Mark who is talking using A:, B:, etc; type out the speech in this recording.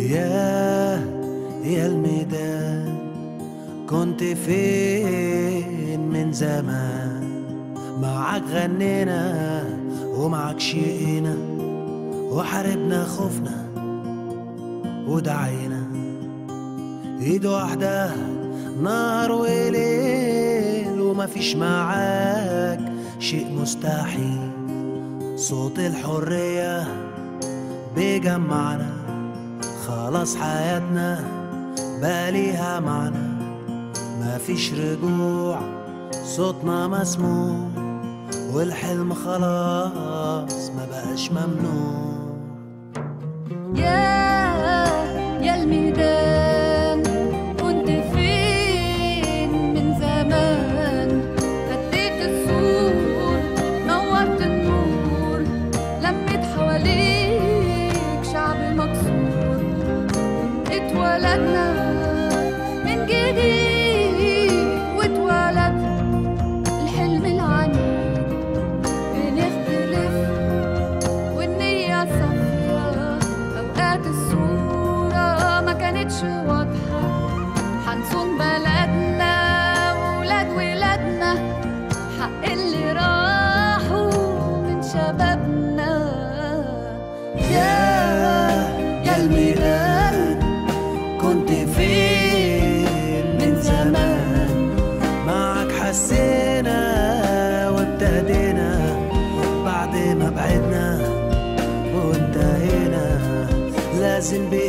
A: يا يا الميدان كنت فين من زمان معاك غنينا ومعاك شقينا وحاربنا خوفنا ودعينا ايد واحدة نهار وليل ومفيش معاك شيء مستحيل صوت الحرية بيجمعنا خلاص حياتنا بقى ليها معنى مفيش رجوع صوتنا مسموع والحلم خلاص ما بقاش ممنوع
B: يا يا الميدان كنت فين من زمان هديت السور نورت النور لميت حواليك شعب مكسور اتولدنا من جديد واتولد الحلم العنيد بنختلف والنية صافية أوقات الصورة ما كانتش واضحة حنصون بلدنا وولاد ولادنا حق اللي راحوا من شبابنا
A: يا يا الميدان كنت فين من زمان معك حسينا وابتدينا بعد ما بعدنا وانتهينا لازم بإيدينا